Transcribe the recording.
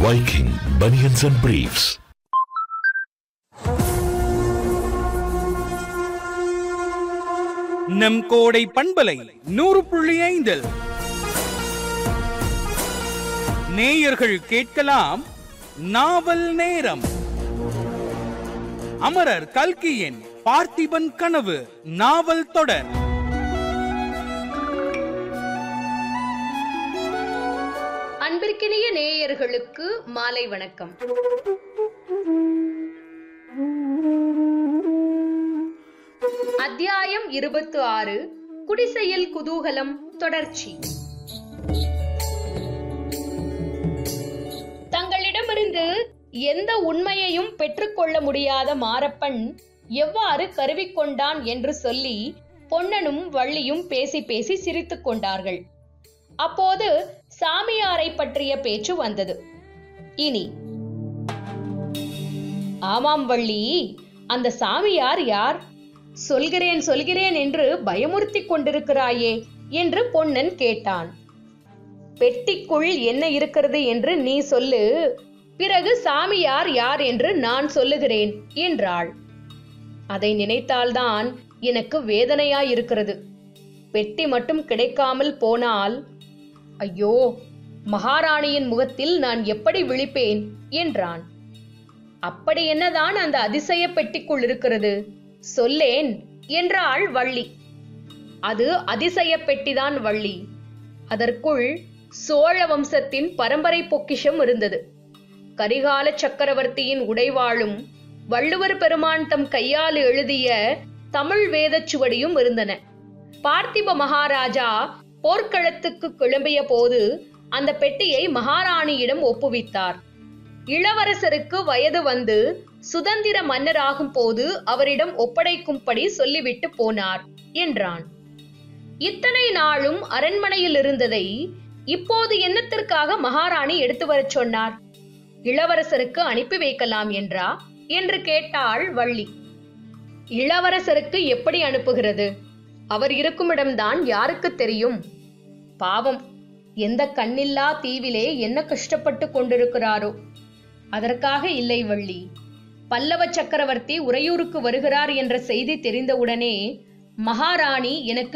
Viking Bunions and Briefs. நம் கோடை பண்பலை நூறு புள்ளி ஐந்தில் நேயர்கள் கேட்கலாம் நாவல் நேரம் அமரர் கல்கியின் பார்த்திபன் கனவு நாவல் தொடர் அன்பிற்கினிய நேயர்களுக்கு மாலை வணக்கம் அத்தியாயம் இருபத்து ஆறு குடிசையில் குதூகலம் தொடர்ச்சி தங்களிடமிருந்து எந்த உண்மையையும் பெற்றுக்கொள்ள முடியாத மாரப்பன் எவ்வாறு கருவிக்கொண்டான் என்று சொல்லி பொன்னனும் வள்ளியும் பேசி பேசி சிரித்துக் கொண்டார்கள் அப்போது சாமியாரை பற்றிய பேச்சு வந்தது இனி ஆமாம் வள்ளி அந்த சாமியார் யார் சொல்கிறேன் சொல்கிறேன் என்று பயமுறுத்திக் கொண்டிருக்கிறாயே என்று பொன்னன் கேட்டான் பெட்டிக்குள் என்ன இருக்கிறது என்று நீ சொல்லு பிறகு சாமியார் யார் என்று நான் சொல்லுகிறேன் என்றாள் அதை நினைத்தால்தான் எனக்கு வேதனையாயிருக்கிறது பெட்டி மட்டும் கிடைக்காமல் போனால் ஐயோ மகாராணியின் முகத்தில் நான் எப்படி விழிப்பேன் என்றான் அப்படி என்னதான் அந்த அதிசய பெட்டிக்குள் இருக்கிறது சொல்லேன் என்றாள் வள்ளி அது அதிசய பெட்டிதான் வள்ளி அதற்குள் சோழ வம்சத்தின் பரம்பரை பொக்கிஷம் இருந்தது கரிகால சக்கரவர்த்தியின் உடைவாளும் வள்ளுவர் பெருமான் தம் கையால் எழுதிய தமிழ் வேதச் சுவடியும் இருந்தன பார்த்திப மகாராஜா போர்க்களத்துக்கு கிளம்பிய போது அந்த பெட்டியை மகாராணியிடம் ஒப்புவித்தார் இளவரசருக்கு வயது வந்து சுதந்திர மன்னராகும் போது அவரிடம் ஒப்படைக்கும்படி சொல்லிவிட்டு போனார் என்றான் இத்தனை நாளும் அரண்மனையில் இருந்ததை இப்போது என்னத்திற்காக மகாராணி எடுத்து வரச் சொன்னார் இளவரசருக்கு அனுப்பி வைக்கலாம் என்றா என்று கேட்டாள் வள்ளி இளவரசருக்கு எப்படி அனுப்புகிறது அவர் இருக்குமிடம்தான் யாருக்கு தெரியும் பாவம் எந்த கண்ணில்லா தீவிலே என்ன கஷ்டப்பட்டு கொண்டிருக்கிறாரோ அதற்காக இல்லை வள்ளி பல்லவ சக்கரவர்த்தி உறையூருக்கு வருகிறார் என்ற செய்தி தெரிந்தவுடனே மகாராணி எனக்கு